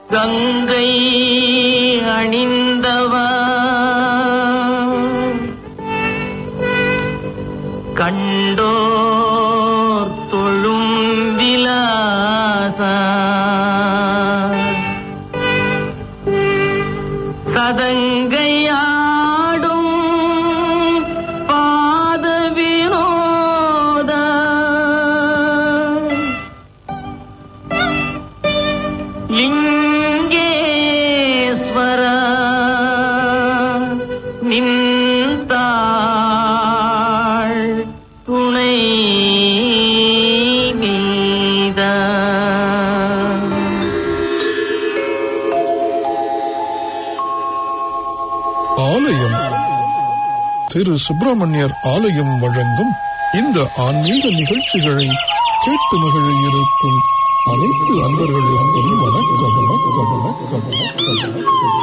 கங்கை அணிந்தவா கண்டோர் தொழும் விலாசா சதங்கையாடும் பாத வினோத லிங்கேஸ்வர நின்றாள் துணை நீதா ஆலயம் திரு சுப்பிரமணியர் ஆலயம் வழங்கும் இந்த ஆன்மீக நிகழ்ச்சிகளை கேட்டு மகிழ இருக்கும் அனைத்து அன்பர்களுக்கும் வணக்கம் வணக்கம் வணக்கம் வணக்கம் வணக்கம்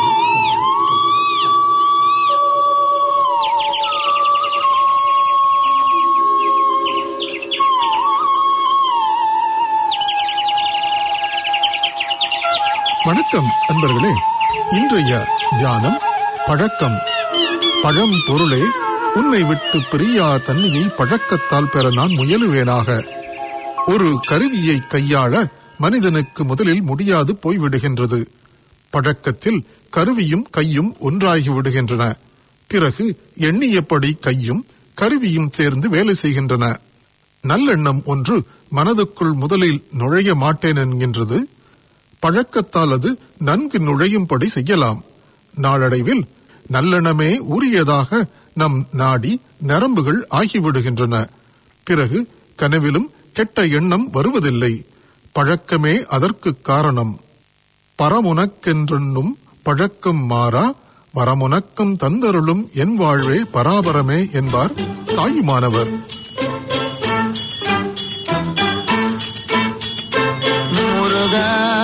வணக்கம் அன்பர்களே இன்றைய தியானம் பழக்கம் பழம் பொருளே உன்னை விட்டு பிரியா தன்மையை பழக்கத்தால் பெற நான் முயலுவேனாக ஒரு கருவியை கையாள மனிதனுக்கு முதலில் முடியாது போய்விடுகின்றது பழக்கத்தில் கருவியும் கையும் ஒன்றாகி விடுகின்றன பிறகு எண்ணியபடி கையும் கருவியும் சேர்ந்து வேலை செய்கின்றன நல்லெண்ணம் ஒன்று மனதுக்குள் முதலில் நுழைய மாட்டேன் என்கின்றது பழக்கத்தால் அது நன்கு நுழையும்படி செய்யலாம் நாளடைவில் நல்லெண்ணமே உரியதாக நம் நாடி நரம்புகள் ஆகிவிடுகின்றன பிறகு கனவிலும் கெட்ட எண்ணம் வருவதில்லை பழக்கமே அதற்கு காரணம் பரமுனக்கென்றென்னும் பழக்கம் மாறா வரமுனக்கம் தந்தருளும் என் வாழ்வே பராபரமே என்பார் தாயுமானவர் முருகா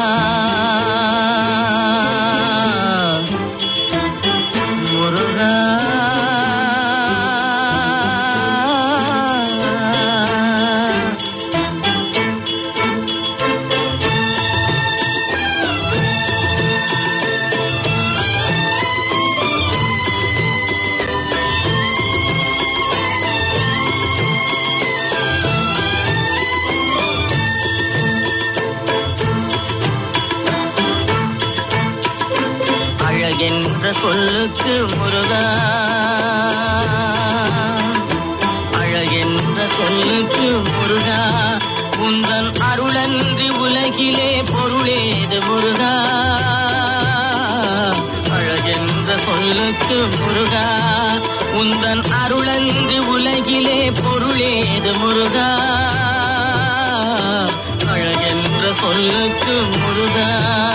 முருகா அழகென்ற சொல்லுக்கு முருகா அழகென்ற சொல்லுக்கு முருகா உந்தன் அருளன்றி உலகிலே பொருளேது முருகா அழகென்ற சொல்லுக்கு முருகா உந்தன் அருளன்றி உலகிலே பொருளேது முருகா அழகென்ற சொல்லுக்கு முருகா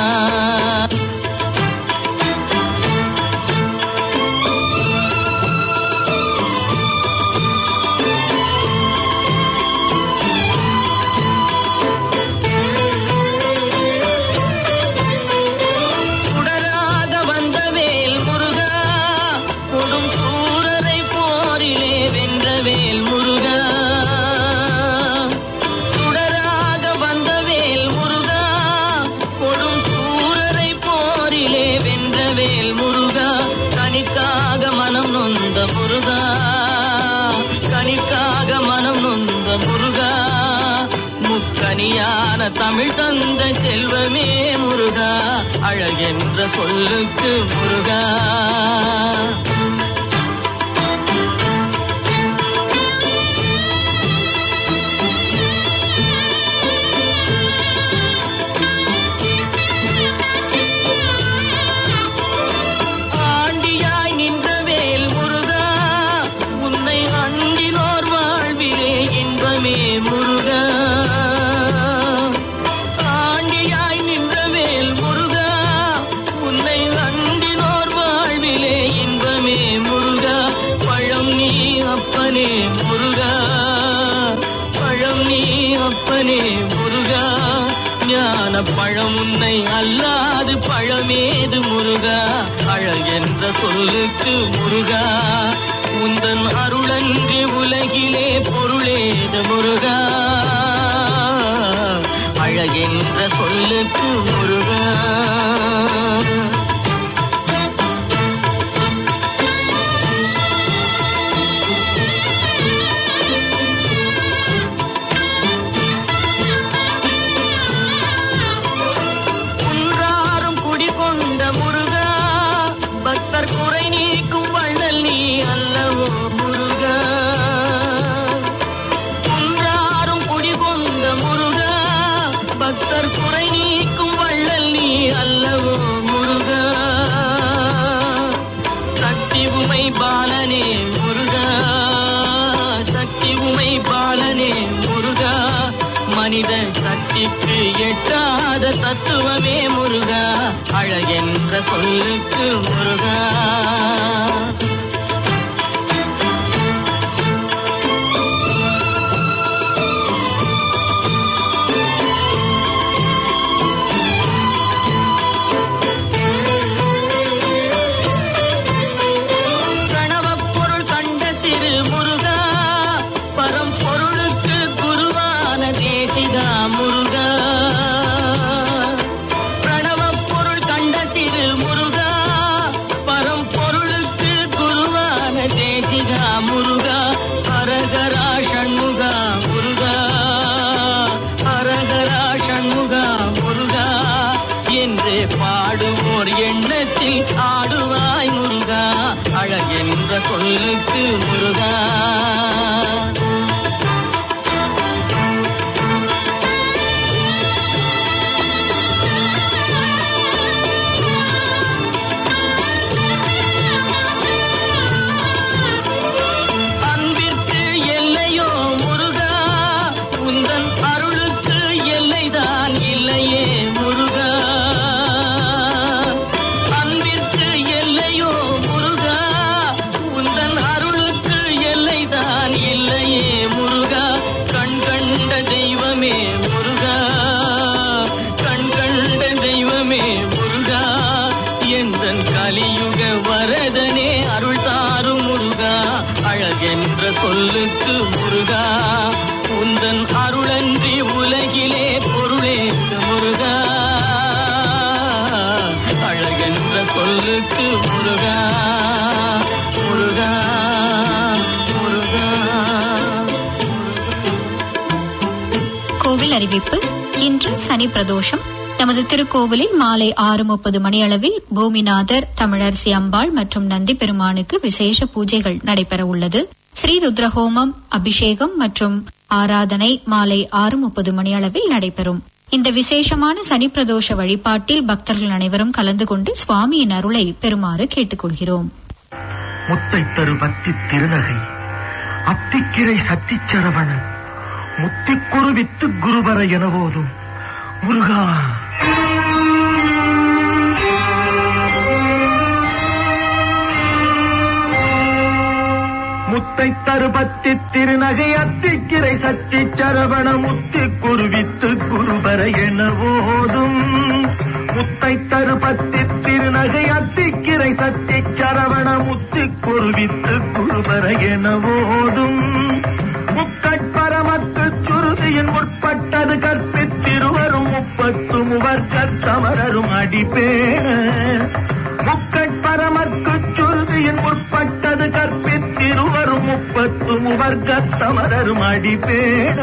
சுடராக வந்த வேல் முருகா கொடும் சூரரை போரிலே வென்ற வேல் முருகா சுடராக வந்த வேல் முருகா கொடும் சூரரை போரிலே வென்ற வேல் முருகா கணிக்காக மனம் நொந்த முருகா கணிக்காக மனம் நொந்த முருகா முக்கனியான தமிழ் தந்த செல்வமே முருகா அழகென்ற சொல்லுக்கு முருகா ஆண்டியாய் நின்ற வேல் முருகா உன்னை அண்டினோர் வாழ்விலே இன்பமே முருகா ஆண்டியாய் நின்ற வேல் முருகா உன்னை அண்டினோர் வாழ்விலே இன்பமே முருகா பழம் நீ அப்பனே முருகா பழம் நீ அப்பனே முருகா ஞான பழம் உன்னை அல்லாது பழமேது முருகா அழகென்ற சொல்லுக்கு முருகா உந்தன் அருளன்றி உலகிலே பொருளேது முருகா அழகென்ற சொல்லுக்கு முருகா எட்டாத தத்துவமே முருகா அழகென்ற சொல்லுக்கு முருகா கணவப் பொருள் கண்ட திரு முருகா பரம்பொருளுக்கு குருவான தேசிகா முருகா பிரணவப் பொருள் கண்ட திரு முருகா பரம்பொருளுக்கு குருவான தேசிகா முருகா ஹரஹரா ஷண்முகா முருகா ஹரஹரா ஷண்முகா முருகா என்று பாடுவோர் எண்ணத்தில் ஆடுவாய் முருகா அழகென்ற சொல்லுக்கு முருகா அன்பிற்கு எல்லையோ முருகா உந்தன் அருளுக்கு எல்லைதான் இல்லையே முருகா அன்பிற்கு எல்லையோ முருகா உந்தன் அருளுக்கு எல்லைதான் இல்லையே முருகா கண் கண்ட தெய்வமே முருகா கண் கண்ட தெய்வமே முருகா எந்தன் கலியுக வரதனே அருள் தாரும் முருகா அழகென்ற சொல்லுக்கு முருகா உந்தன் அருளன்றி உலகிலே பொருளே முருகா அழகென்ற சொல்லுக்கு முருகா முருகா முருகா கோவில் அறிவிப்பு இன்று சனி பிரதோஷம் நமது திருக்கோவிலில் மாலை ஆறு முப்பது மணியளவில் பூமிநாதர் தமிழரசி அம்பாள் மற்றும் நந்தி பெருமானுக்கு விசேஷ பூஜைகள் நடைபெற உள்ளது ஸ்ரீ ருத்ரஹோமம் அபிஷேகம் மற்றும் ஆராதனை மாலை ஆறு முப்பது மணியளவில் நடைபெறும் இந்த விசேஷமான சனி பிரதோஷ வழிபாட்டில் பக்தர்கள் அனைவரும் கலந்து கொண்டு சுவாமியின் அருளை பெறுமாறு கேட்டுக்கொள்கிறோம் முத்தை தரு பத்தி திருநகை அத்திக்கிரை சத்திச்சரவண முத்திக்குரு வித்து குருவர என போதும் முருகா முத்தை தருபத்தி திருநகை அத்திக்கிரை சத்தி சரவண முத்தி குருவித்து குருபர என போதும் முத்தை தருபத்தி திருநகை அத்திக்கிரை சத்தி சரவண முத்தி குருவித்து குருபர என போதும் முக்கட்பரமத்து சுருதியின் முற்பட்டது கற்பித்திருவரும் முப்பத்து முவர்க்கத் சமரரும் அடிப்பேன முக்கட்பரமற்கு சுருதியின் முற்பட்டது கற்பித்திருவரும் முப்பத்து முவர்க்கத் சமரரும் அடிப்பேன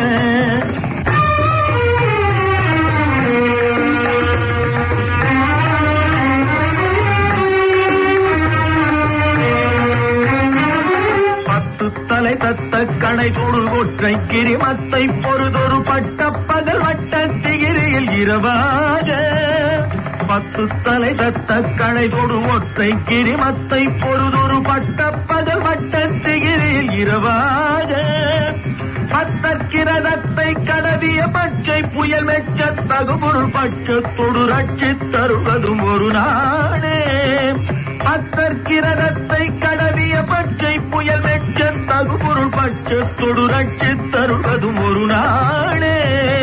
பத்து தலை தத்த கணை தொடு ஒற்றை கிரிமத்தை பொறுதொரு பட்ட பகல் வட்ட திகிரியில் இரவாக பத்து தலை தத்த கணை தொடு ஒற்றை கிரிமத்தை பொறுதொரு பட்ட பகல் வட்ட திகிரியில் இரவாக பத்தற்கிரதத்தை கடவிய பச்சை புயல் மெச்ச தகுபொருள் பட்சத்தொடு ரட்சித் தருவதும் ஒரு நாடே பத்தற்கிரதத்தை கடவிய பச்சை புயல் மெச்ச தகுபொருள் பட்சத்தொடு ரட்சித் தருவதும் ஒரு நாடே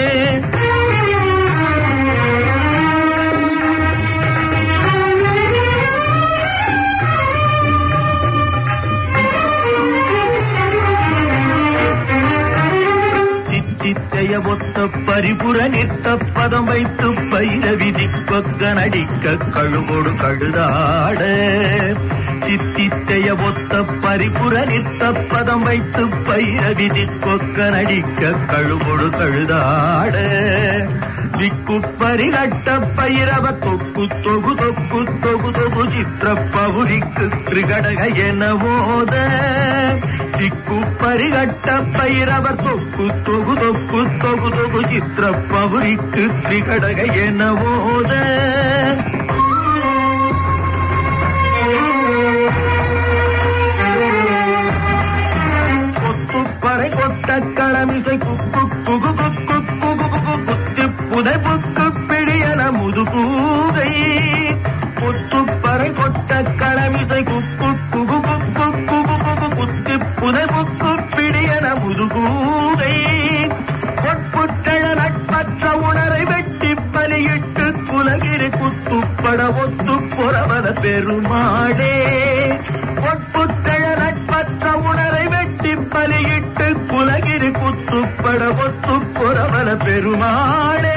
சித்தித்தைய ஒத்த பரிபுர நித்த பதம் வைத்து பைர விதிப்பக்க நடிக்க கழுவோடு கழுதாட சித்தித்தைய ஒத்த பரிபுர நித்த பதம் வைத்து பைர விதிப்பக்க நடிக்க கழுவோடு கழுதாட திக்கு பரிகட்ட பைரவ தொக்கு தொகு தொக்கு தொகு தொகு சித்திர பகுதிக்கு திரிகடக என போத திக்கு பரிகட்ட பைரவர் தொக்கு தொகு தொக்கு தொகு தொகு சித்திர பகுதிக்கு திரிகடக என போத கொத்துப்பறை கொட்ட களமிசை குக்கு குகு குக்கு குகு குகு குத்தி புதை புக்கு ஒத்துப்பட ஒத்து புறவத பெருமாடே ஒட்புத்தழ நட்பற்ற உணரை வெட்டி பலியிட்டு குலகிரி குத்துப்பட ஒத்து புறவத பெருமாடே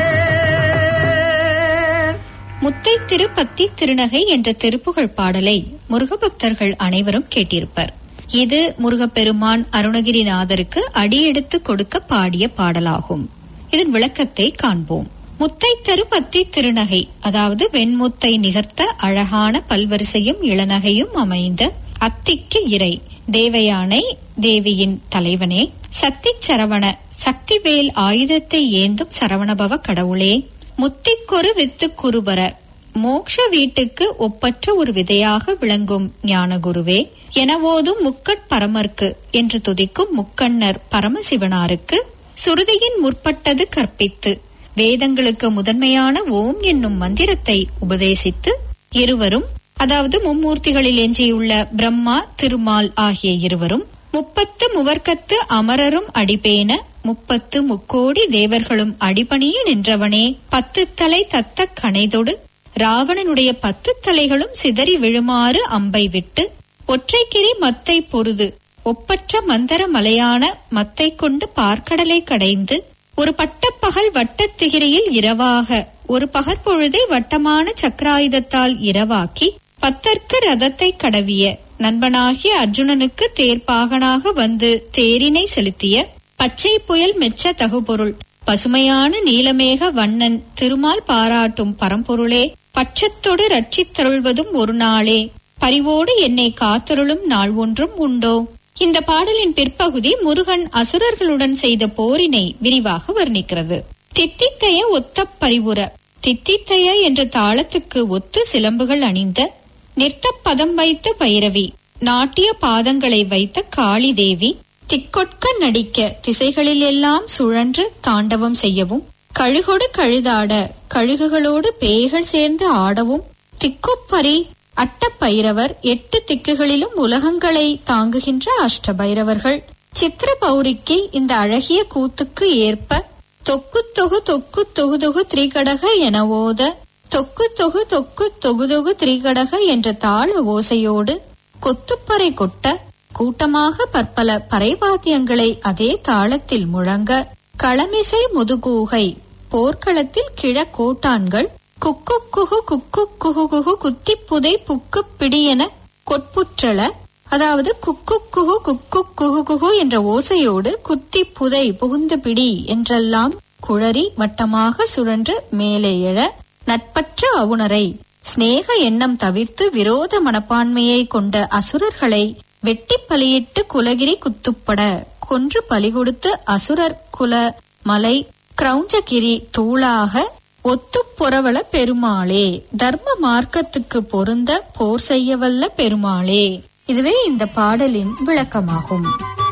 முத்தை திருப்பத்தி திருநகை என்ற திருப்புகழ் பாடலை முருகபக்தர்கள் அனைவரும் கேட்டிருப்பர் இது முருகப்பெருமான் அருணகிரிநாதருக்கு அடியெடுத்து கொடுக்க பாடிய பாடலாகும் இதன் விளக்கத்தை காண்போம் முத்தை திருப்பத்தி திருநகை அதாவது வெண்முத்தை நிகர்த்த அழகான பல்வரிசையும் இளநகையும் அமைந்த அத்திக்கு இறை தேவயானை தேவியின் தலைவனே சக்தி சரவண சக்திவேல் ஆயுதத்தை ஏந்தும் சரவணபவ கடவுளே முத்திக்கொரு வித்து குருபர மோக்ஷ வீட்டுக்கு ஒப்பற்ற ஒரு விதையாக விளங்கும் ஞானகுருவே எனவோதும் முக்கட் பரமர்க்கு என்று துதிக்கும் முக்கண்ணர் பரமசிவனாருக்கு சுருதியின் முற்பட்டது கற்பித்து வேதங்களுக்கு முதன்மையான ஓம் என்னும் மந்திரத்தை உபதேசித்து இருவரும் அதாவது மும்மூர்த்திகளில் எஞ்சியுள்ள பிரம்மா திருமால் ஆகிய இருவரும் முப்பத்து முவர்க்கத்து அமரரும் அடிபேன முப்பத்து முக்கோடி தேவர்களும் அடிபணிய நின்றவனே பத்து தலை தத்த கணைதொடு ராவணனுடைய பத்து தலைகளும் சிதறி விழுமாறு அம்பை விட்டு ஒற்றைக்கிரி மத்தை பொருது ஒப்பற்ற மந்தர மலையான மத்தை கொண்டு பார்க்கடலை கடைந்து ஒரு பட்டப்பகல் வட்டத் திகிரியில் இரவாக ஒரு பகற்பொழுதை வட்டமான சக்கராயுதத்தால் இரவாக்கி பத்தற்கு ரதத்தை கடவிய நண்பனாகிய அர்ஜுனனுக்கு தேர்ப்பாகனாக வந்து தேரினை செலுத்திய பச்சை புயல் மெச்ச தகுபொருள் பசுமையான நீலமேக வண்ணன் திருமால் பாராட்டும் பரம்பொருளே பட்சத்தொடு ரட்சித்தருள்வதும் ஒரு நாளே பரிவோடு என்னை காத்தருளும் நாள் ஒன்றும் உண்டோ இந்த பாடலின் பிற்பகுதி முருகன் அசுரர்களுடன் செய்த போரினை விரிவாக வர்ணிக்கிறது தித்தித்தைய ஒத்த பரிவுர தித்தித்தைய என்ற தாளத்துக்கு ஒத்து சிலம்புகள் அணிந்த நிறுத்த பதம் வைத்த பைரவி நாட்டிய பாதங்களை வைத்த காளி தேவி திக்கொட்க நடிக்க திசைகளில் எல்லாம் சுழன்று தாண்டவம் செய்யவும் கழுகொடு கழுதாட கழுகுகளோடு பேய்கள் சேர்ந்து ஆடவும் திக்குப்பரி அட்டப்பைரவர் எட்டு திக்குகளிலும் உலகங்களை தாங்குகின்ற அஷ்டபைரவர்கள் சித்திர பௌரிக்கு இந்த அழகிய கூத்துக்கு ஏற்ப தொக்கு தொகு தொக்கு தொகு தொகு திரிகடக என ஓத தொக்கு தொகு தொக்கு தொகு தொகு திரிகடக என்ற தாள ஓசையோடு கொத்துப்பறை கொட்ட கூட்டமாக பற்பல பறைவாத்தியங்களை அதே தாளத்தில் முழங்க களமிசை முதுகூகை போர்க்களத்தில் கிழக்கோட்டான்கள் குக்கு குகு குக்கு குகு குகு குத்தி புதை புக்கு பிடியென கொட்புற்றள அதாவது குக்கு குகு குக்கு குகு குகு என்ற ஓசையோடு குத்தி புதை புகுந்த பிடி என்றெல்லாம் குழறி வட்டமாக சுழன்று மேலே எழ நட்பற்ற அவுணரை சிநேக எண்ணம் தவிர்த்து விரோத மனப்பான்மையை கொண்ட அசுரர்களை வெட்டி பலியிட்டு குலகிரி குத்துப்பட கொன்று பலி கொடுத்து அசுரர் குல மலை கிரௌஞ்சகிரி தூளாக ஒத்து புறவள பெருமாளே தர்ம மார்க்கத்துக்கு பொருந்த போர் செய்யவல்ல பெருமாளே இதுவே இந்த பாடலின் விளக்கமாகும்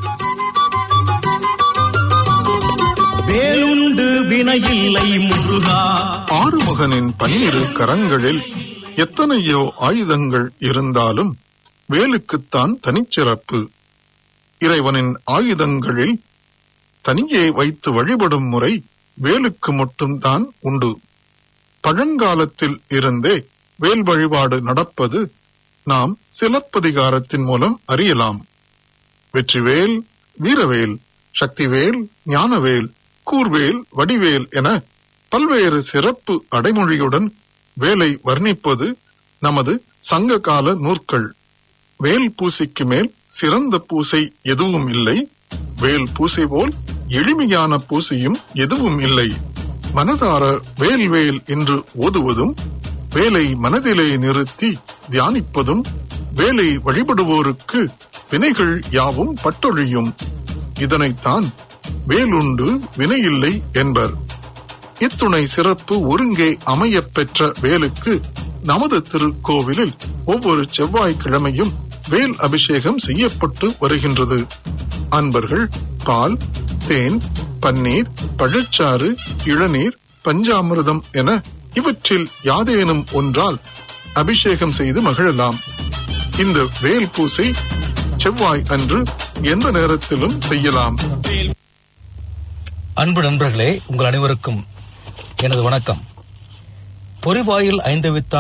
வேலுண்டு வினையில்லை முருகா ஆறுமுகனின் பன்னிரு கரங்களில் எத்தனையோ ஆயுதங்கள் இருந்தாலும் வேலுக்குத்தான் தனிச்சிறப்பு இறைவனின் ஆயுதங்களில் தனியே வைத்து வழிபடும் முறை வேலுக்கு மட்டும்தான் உண்டு பழங்காலத்தில் இருந்தே வேல் வழிபாடு நடப்பது நாம் சிலப்பதிகாரத்தின் மூலம் அறியலாம் வெற்றிவேல் வீரவேல் சக்திவேல் ஞானவேல் கூர்வேல் வடிவேல் என பல்வேறு சிறப்பு அடைமொழியுடன் வேலை வர்ணிப்பது நமது சங்ககால நூற்கள் வேல் பூசைக்கு மேல் சிறந்த பூசை எதுவும் இல்லை வேல் பூசை போல் எளிமையான பூசையும் எதுவும் இல்லை மனதார வேல் வேல் என்று ஓதுவதும் வேலை மனதிலே நிறுத்தி தியானிப்பதும் வேலை வழிபடுவோருக்கு வினைகள் யாவும் பட்டொழியும் இதனைத்தான் வேலுண்டு வினையில்லை என்பர் இத்துணை சிறப்பு ஒருங்கே அமையப் பெற்ற வேலுக்கு நமது திருக்கோவிலில் ஒவ்வொரு செவ்வாய்க்கிழமையும் வேல் அபிஷேகம் செய்யப்பட்டு வருகின்றது அன்பர்கள் பால் தேன் பன்னீர் பழச்சாறு இளநீர் பஞ்சாமிர்தம் என இவற்றில் யாதேனும் ஒன்றால் அபிஷேகம் செய்து மகிழலாம் இந்த வேல் பூசை செவ்வாய் அன்று எந்த நேரத்திலும் செய்யலாம் அன்பு நண்பர்களே உங்கள் அனைவருக்கும் எனது வணக்கம் பொறிவாயில் ஐந்தவித்தான்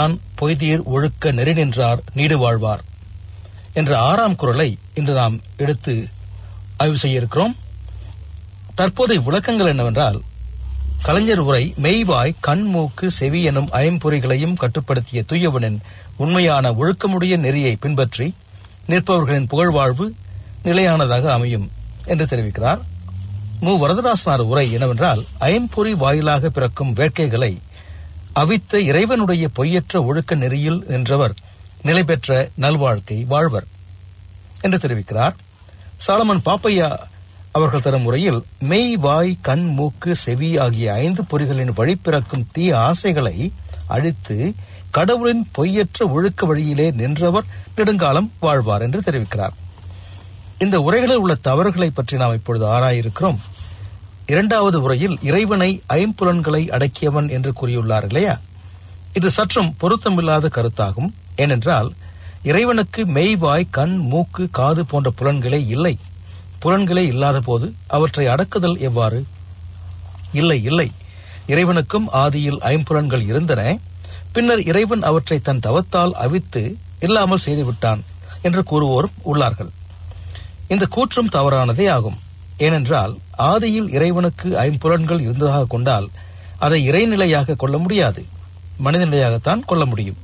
பொய்தீர் ஒழுக்க நெறி நின்றார் நீடு வாழ்வார் என்ற ஆறாம் குரலை இன்று நாம் எடுத்து ஆய்வு செய்ய இருக்கிறோம் தற்போதைய விளக்கங்கள் என்னவென்றால் கலைஞர் உரை மெய்வாய் கண் மூக்கு செவி எனும் ஐம்பொறிகளையும் கட்டுப்படுத்திய தூயவனின் உண்மையான ஒழுக்கமுடைய நெறியை பின்பற்றி நிற்பவர்களின் புகழ்வாழ்வு நிலையானதாக அமையும் என்று தெரிவிக்கிறார் மு வரதராசனார் உரை என்னவென்றால் ஐம்பொறி வாயிலாக பிறக்கும் வேட்கைகளை அவித்த இறைவனுடைய பொய்யற்ற ஒழுக்க நெறியில் நின்றவர் நிலை பெற்ற நல்வாழ்க்கை வாழ்வர் என்று தெரிவிக்கிறார் சாலமன் பாப்பையா அவர்கள் தரும் முறையில் மெய் வாய் கண் மூக்கு செவி ஆகிய ஐந்து பொறிகளின் வழிபிறக்கும் தீய ஆசைகளை அழித்து கடவுளின் பொய்யற்ற ஒழுக்க வழியிலே நின்றவர் நெடுங்காலம் வாழ்வார் என்று தெரிவிக்கிறார் இந்த உரைகளில் உள்ள தவறுகளை பற்றி நாம் இப்பொழுது ஆராயிருக்கிறோம் இரண்டாவது உரையில் இறைவனை ஐம்புலன்களை அடக்கியவன் என்று கூறியுள்ளார் இல்லையா இது சற்றும் பொருத்தமில்லாத கருத்தாகும் ஏனென்றால் இறைவனுக்கு மெய்வாய் கண் மூக்கு காது போன்ற புலன்களே இல்லை புலன்களே இல்லாத போது அவற்றை அடக்குதல் எவ்வாறு இல்லை இல்லை இறைவனுக்கும் ஆதியில் ஐம்புலன்கள் இருந்தன பின்னர் இறைவன் அவற்றை தன் தவத்தால் அவித்து இல்லாமல் செய்துவிட்டான் என்று கூறுவோரும் உள்ளார்கள் இந்த கூற்றும் தவறானதே ஆகும் ஏனென்றால் ஆதியில் இறைவனுக்கு ஐம்புலன்கள் இருந்ததாக கொண்டால் அதை இறைநிலையாக கொள்ள முடியாது மனிதநிலையாகத்தான் கொள்ள முடியும்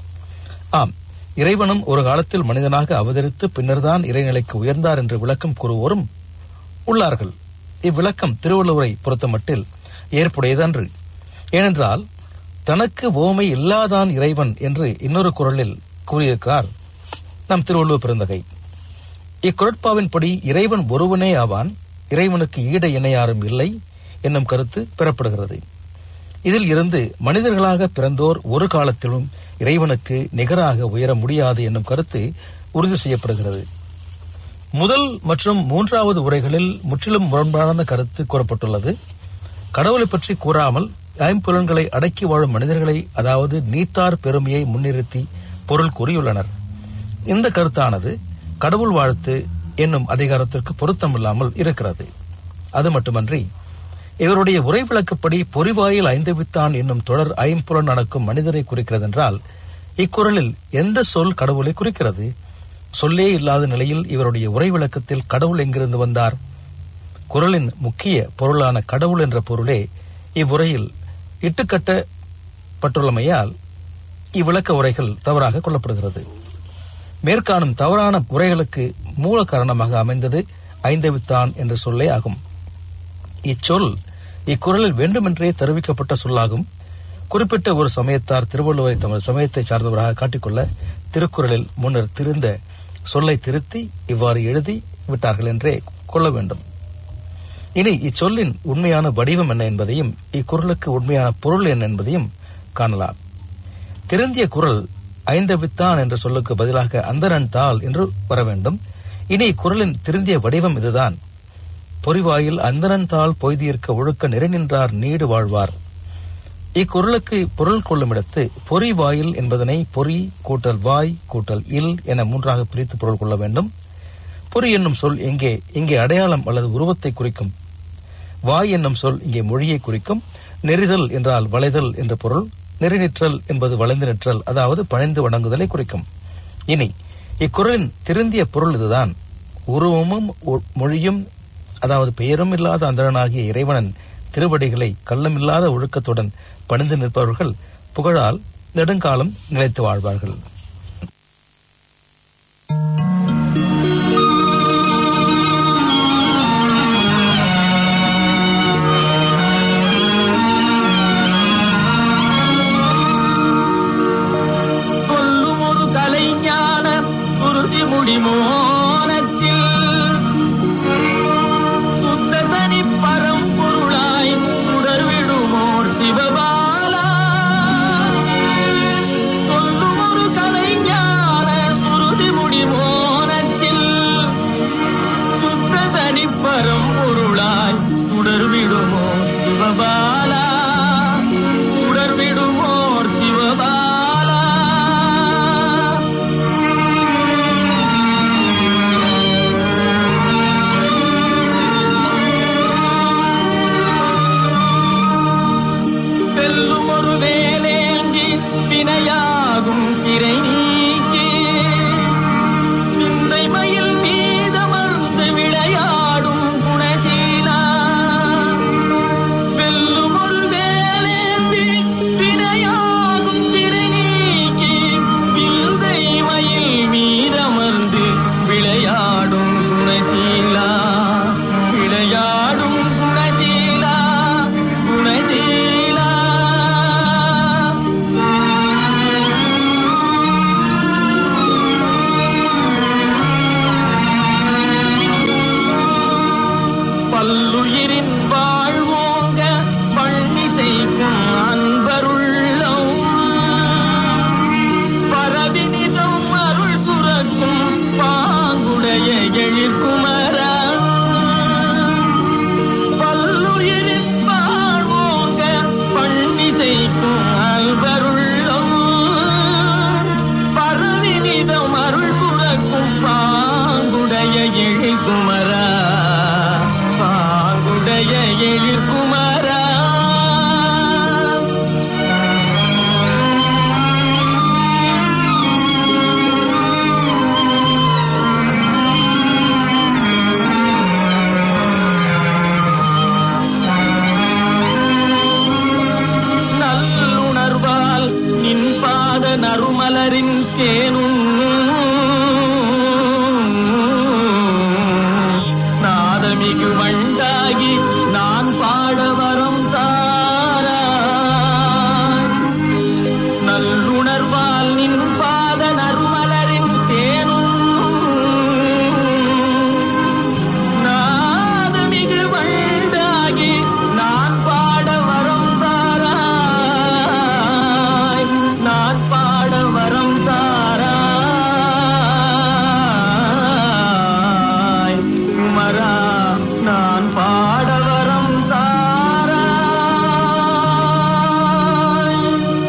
ஆம் இறைவனும் ஒரு காலத்தில் மனிதனாக அவதரித்து பின்னர்தான் இறைநிலைக்கு உயர்ந்தார் என்று விளக்கம் கூறுவோரும் உள்ளார்கள் இவ்விளக்கம் திருவள்ளுவரை பொறுத்தமட்டில் ஏற்புடையதன்று ஏனென்றால் தனக்கு ஓமை இல்லாதான் இறைவன் என்று இன்னொரு குரலில் கூறியிருக்கிறார் நம் திருவள்ளுவர் பிறந்தகை இக்குரட்பாவின்படி இறைவன் ஒருவனே ஆவான் இறைவனுக்கு ஈட இணை யாரும் இல்லை என்னும் கருத்து பெறப்படுகிறது இதில் இருந்து மனிதர்களாக பிறந்தோர் ஒரு காலத்திலும் இறைவனுக்கு நிகராக உயர முடியாது என்னும் கருத்து உறுதி செய்யப்படுகிறது முதல் மற்றும் மூன்றாவது உரைகளில் முற்றிலும் முரண்பாடான கருத்து கூறப்பட்டுள்ளது கடவுளை பற்றி கூறாமல் ஐம்புலன்களை அடக்கி வாழும் மனிதர்களை அதாவது நீத்தார் பெருமையை முன்னிறுத்தி பொருள் கூறியுள்ளனர் இந்த கருத்தானது கடவுள் வாழ்த்து என்னும் அதிகாரத்திற்கு பொருத்தமில்லாமல் இருக்கிறது அது மட்டுமன்றி இவருடைய உரை விளக்கப்படி பொறிவாயில் ஐந்துவித்தான் என்னும் தொடர் ஐம்புலன் நடக்கும் மனிதரை குறிக்கிறது என்றால் இக்குறளில் எந்த சொல் கடவுளை குறிக்கிறது சொல்லே இல்லாத நிலையில் இவருடைய உரை விளக்கத்தில் கடவுள் எங்கிருந்து வந்தார் குரலின் முக்கிய பொருளான கடவுள் என்ற பொருளே இவ்வுரையில் இட்டுக்கட்டப்பட்டுள்ளமையால் இவ்விளக்க உரைகள் தவறாக கொள்ளப்படுகிறது மேற்காணும் தவறான உரைகளுக்கு மூல காரணமாக அமைந்தது ஐந்தவித்தான் என்ற சொல்லே ஆகும் இச்சொல் இக்குறளில் வேண்டுமென்றே தெரிவிக்கப்பட்ட சொல்லாகும் குறிப்பிட்ட ஒரு சமயத்தார் திருவள்ளுவரை தமது சமயத்தை சார்ந்தவராக காட்டிக்கொள்ள திருக்குறளில் முன்னர் திருந்த சொல்லை திருத்தி இவ்வாறு எழுதி விட்டார்கள் என்றே கொள்ள வேண்டும் இனி இச்சொல்லின் உண்மையான வடிவம் என்ன என்பதையும் இக்குறளுக்கு உண்மையான பொருள் என்ன என்பதையும் காணலாம் திருந்திய குரல் ஐந்தவித்தான் என்ற சொல்லுக்கு பதிலாக அந்தரன் தாள் என்று வர வேண்டும் இனி குரலின் திருந்திய வடிவம் இதுதான் பொறிவாயில் அந்தரன் தாள் பொய்தியிருக்க ஒழுக்க நிறைநின்றார் நீடு வாழ்வார் இக்குறளுக்கு பொருள் கொள்ளும் இடத்து பொறி வாயில் என்பதனை பொறி கூட்டல் வாய் கூட்டல் இல் என மூன்றாக பிரித்து பொருள் கொள்ள வேண்டும் பொறி என்னும் சொல் இங்கே இங்கே அடையாளம் அல்லது உருவத்தை குறிக்கும் வாய் என்னும் சொல் இங்கே மொழியை குறிக்கும் நெறிதல் என்றால் வளைதல் என்ற பொருள் நெறிநிற்றல் என்பது வளைந்து நிற்றல் அதாவது பணிந்து வணங்குதலை குறிக்கும் இனி இக்குறளின் திருந்திய பொருள் இதுதான் உருவமும் ஒ- மொழியும் அதாவது பெயரும் இல்லாத அந்தரனாகிய இறைவனன் திருவடிகளை கள்ளமில்லாத ஒழுக்கத்துடன் பணிந்து நிற்பவர்கள் புகழால் நெடுங்காலம் நிலைத்து வாழ்வார்கள் சொல்லும் ஒரு கலைஞான குருதி முடிமோனத்தில் சுத்த தனி பரம்பொருளாய் உடர்விடுமோர் சிவபாலா சொல்லும் ஒரு கலைஞான குருதி முடிமோனத்தில் சுத்த தனி பரம்பொருளாய் உடர்விடுமோர் சிவபாலா உடர்விடுமோர் சிவபாலா நறுமலரின் தேனும் நாதமிகு வண்டாகி நான் பாட வரம் தாரா நல்லுணர்வால் நின் பாத நறுமலரின் தேனும் நாதமிகு வண்டாகி நான் பாட வரம் தாராய் நான் பாட வரம் தாராய் குமரா நான் பாட வரம் தாராய்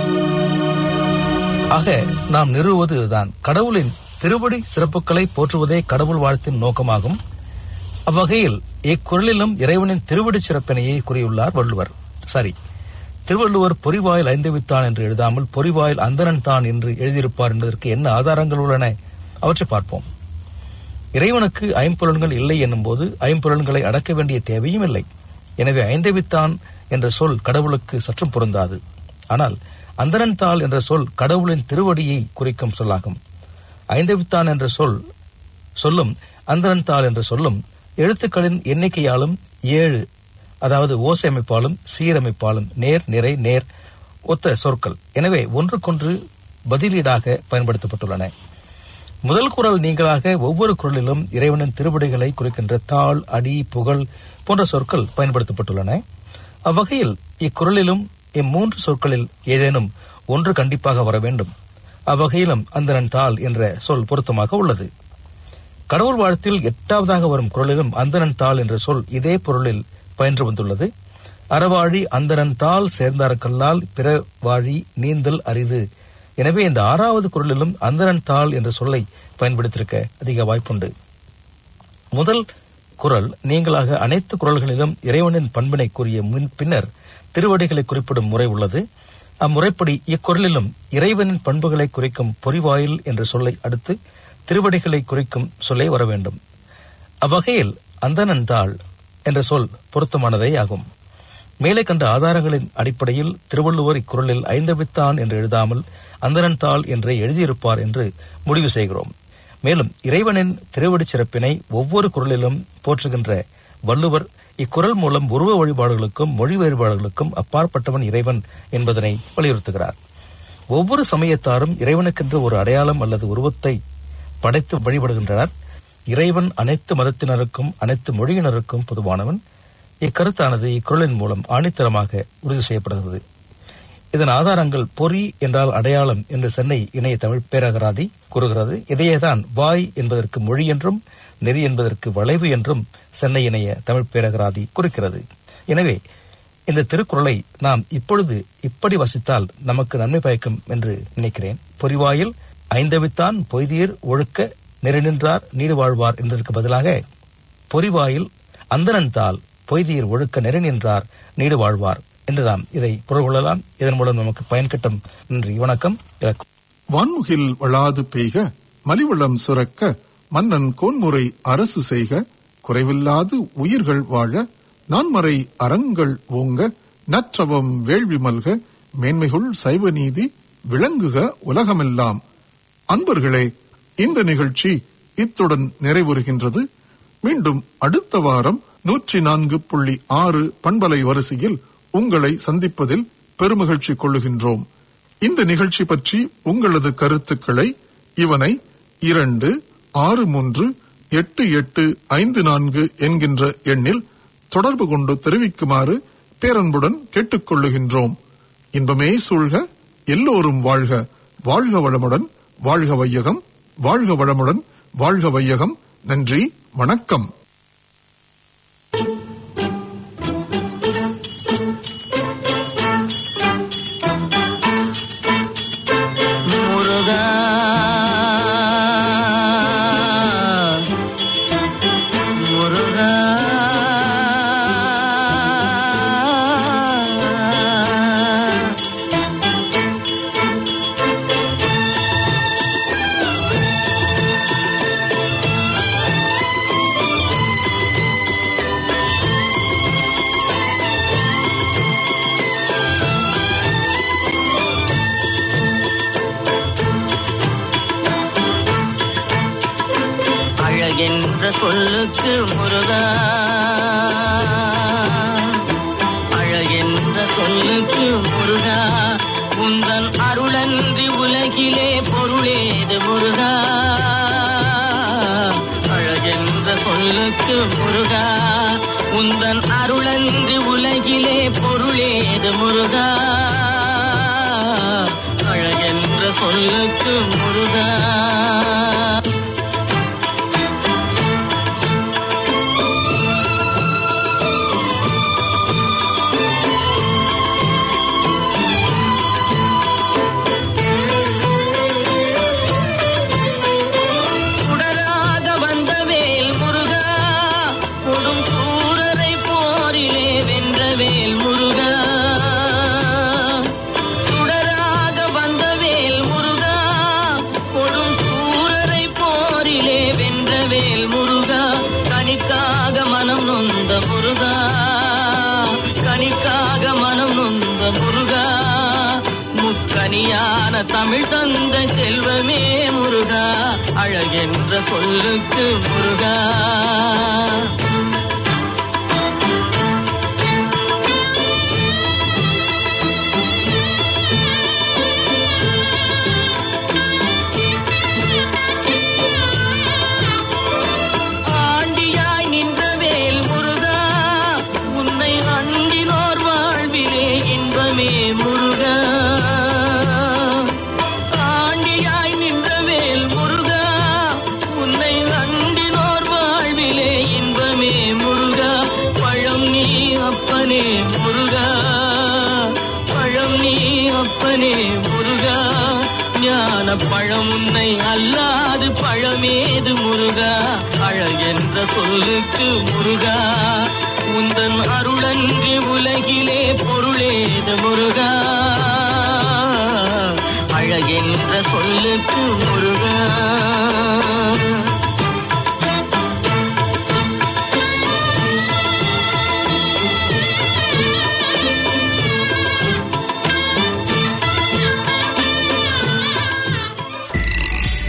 ஆக நாம் நிறுவுவது இதுதான் கடவுளின் திருவடி சிறப்புகளை போற்றுவதே கடவுள் வாழ்த்தின் நோக்கமாகும் அவ்வகையில் இக்குறளிலும் இறைவனின் திருவடி சிறப்பினையை கூறியுள்ளார் வள்ளுவர் சரி திருவள்ளுவர் பொறிவாயில் ஐந்தவித்தான் என்று எழுதாமல் பொறிவாயில் அந்தணன் தான் என்று எழுதியிருப்பார் என்பதற்கு என்ன ஆதாரங்கள் உள்ளன அவற்றை பார்ப்போம் இறைவனுக்கு ஐம்புலன்கள் இல்லை என்னும்போது ஐம்புலன்களை அடக்க வேண்டிய தேவையும் இல்லை எனவே ஐந்தவித்தான் என்ற சொல் கடவுளுக்கு சற்றும் பொருந்தாது ஆனால் அந்தரன் தாள் என்ற சொல் கடவுளின் திருவடியை குறிக்கும் சொல்லாகும் ஐந்தவித்தான் என்ற சொல் சொல்லும் அந்தரன் தாள் என்ற சொல்லும் எழுத்துக்களின் எண்ணிக்கையாலும் ஏழு அதாவது ஓசையமைப்பாலும் சீரமைப்பாலும் நேர் நிறை நேர் ஒத்த சொற்கள் எனவே ஒன்றுக்கொன்று பதிலீடாக பயன்படுத்தப்பட்டுள்ளன முதல் குரல் நீங்களாக ஒவ்வொரு குரலிலும் இறைவனின் திருவடிகளை குறிக்கின்ற தாள் அடி புகழ் போன்ற சொற்கள் பயன்படுத்தப்பட்டுள்ளன அவ்வகையில் இக்குறளிலும் இம்மூன்று சொற்களில் ஏதேனும் ஒன்று கண்டிப்பாக வர வேண்டும் அவ்வகையிலும் அந்தரன் தாள் என்ற சொல் பொருத்தமாக உள்ளது கடவுள் வாழ்த்தில் எட்டாவதாக வரும் குரலிலும் அந்தரன் தாள் என்ற சொல் இதே பொருளில் பயின்று வந்துள்ளது அறவாழி அந்தரன் தாள் சேர்ந்தார்கல்லால் பிற வாழி நீந்தல் அரிது எனவே இந்த ஆறாவது குரலிலும் அந்தரன் தாள் என்ற சொல்லை பயன்படுத்தியிருக்க அதிக வாய்ப்புண்டு முதல் குரல் நீங்களாக அனைத்து குரல்களிலும் இறைவனின் பண்பினை கூறிய முன் பின்னர் திருவடிகளை குறிப்பிடும் முறை உள்ளது அம்முறைப்படி இக்குறளிலும் இறைவனின் பண்புகளை குறிக்கும் பொறிவாயில் என்ற சொல்லை அடுத்து திருவடிகளை குறிக்கும் சொல்லை வர வேண்டும் அவ்வகையில் அந்தணன் தாள் என்ற சொல் பொருத்தமானதே ஆகும் மேலே கண்ட ஆதாரங்களின் அடிப்படையில் திருவள்ளுவர் இக்குறளில் ஐந்தவித்தான் என்று எழுதாமல் அந்தணன் தாள் என்றே எழுதியிருப்பார் என்று முடிவு செய்கிறோம் மேலும் இறைவனின் திருவடி சிறப்பினை ஒவ்வொரு குரலிலும் போற்றுகின்ற வள்ளுவர் இக்குறள் மூலம் உருவ வழிபாடுகளுக்கும் மொழி வேறுபாடுகளுக்கும் அப்பாற்பட்டவன் இறைவன் என்பதனை வலியுறுத்துகிறார் ஒவ்வொரு சமயத்தாரும் இறைவனுக்கென்று ஒரு அடையாளம் அல்லது உருவத்தை படைத்து வழிபடுகின்றனர் இறைவன் அனைத்து மதத்தினருக்கும் அனைத்து மொழியினருக்கும் பொதுவானவன் இக்கருத்தானது இக்குறளின் மூலம் ஆணித்தரமாக உறுதி செய்யப்படுகிறது இதன் ஆதாரங்கள் பொறி என்றால் அடையாளம் என்று சென்னை இணைய தமிழ் பேரகராதி கூறுகிறது இதையேதான் வாய் என்பதற்கு மொழி என்றும் நெறி என்பதற்கு வளைவு என்றும் சென்னை இணைய தமிழ் பேரகராதி குறிக்கிறது எனவே இந்த திருக்குறளை நாம் இப்பொழுது இப்படி வசித்தால் நமக்கு நன்மை பயக்கும் என்று நினைக்கிறேன் பொறிவாயில் ஐந்தவித்தான் பொய்தீர் ஒழுக்க நெறிநின்றார் நீடு வாழ்வார் என்பதற்கு பதிலாக பொறிவாயில் அந்தரன் தாள் பொய்தீர் ஒழுக்க நெறிநின்றார் நீடு வாழ்வார் என்று நாம் இதை பொருள் கொள்ளலாம் இதன் மூலம் நமக்கு பயன் கிட்டும் நன்றி வணக்கம் இலக்கு வான்முகில் வளாது பெய்க மலிவளம் சுரக்க மன்னன் கோன்முறை அரசு செய்க குறைவில்லாது உயிர்கள் வாழ நான்மறை அறங்கள் ஓங்க நற்றவம் வேள்வி மல்க மேன்மைகுள் சைவ நீதி விளங்குக உலகமெல்லாம் அன்பர்களே இந்த நிகழ்ச்சி இத்துடன் நிறைவுறுகின்றது மீண்டும் அடுத்த வாரம் நூற்றி நான்கு புள்ளி ஆறு பண்பலை வரிசையில் உங்களை சந்திப்பதில் பெருமகிழ்ச்சி கொள்ளுகின்றோம் இந்த நிகழ்ச்சி பற்றி உங்களது கருத்துக்களை இவனை இரண்டு ஆறு மூன்று எட்டு எட்டு ஐந்து நான்கு என்கின்ற எண்ணில் தொடர்பு கொண்டு தெரிவிக்குமாறு பேரன்புடன் கேட்டுக்கொள்ளுகின்றோம் இன்பமே சூழ்க எல்லோரும் வாழ்க வாழ்க வளமுடன் வாழ்க வையகம் வாழ்க வளமுடன் வாழ்க வையகம் நன்றி வணக்கம் முருகா முருகா அழகென்ற சொல்லுக்கு முருகா அழகென்ற சொல்லுக்கு முருகா உந்தன் அருளன்றி உலகிலே பொருளேது முருகா அழகென்ற சொல்லுக்கு முருகா உந்தன் அருளன்றி உலகிலே பொருளேது முருகா அழகென்ற சொல்லுக்கு முருகா சுடராக வந்த வேல் முருகா கொடும் சூரரை போரிலே வென்ற வேல் முருகா சுடராக வந்த வேல் முருகா கொடும் சூரரை போரிலே வென்ற வேல் முருகா கணிக்காக மனம் நொந்த முருகா கணிக்காக மனம் நொந்த முருகா முக்கனியான தமிழ் தந்த செல்வமே முருகா அழகென்ற சொல்லுக்கு முருகா ஆண்டியாய் நின்ற வேல் முருகா உன்னை அண்டினோர் வாழ்விலே இன்பமே முருகா ஆண்டியாய் நின்ற வேல் முருகா உன்னை அண்டினோர் வாழ்விலே இன்பமே முருகா பழம் நீ அப்பனே முருகா பழம் நீ அப்பனே முருகா ஞான பழம் உன்னை அல்லாது பழமேது முருகா அழகென்ற சொல்லுக்கு முருகா உந்தன் அருளன்றி உலகிலே பொருளேது முருகா அழகென்ற சொல்லுக்கு முருகா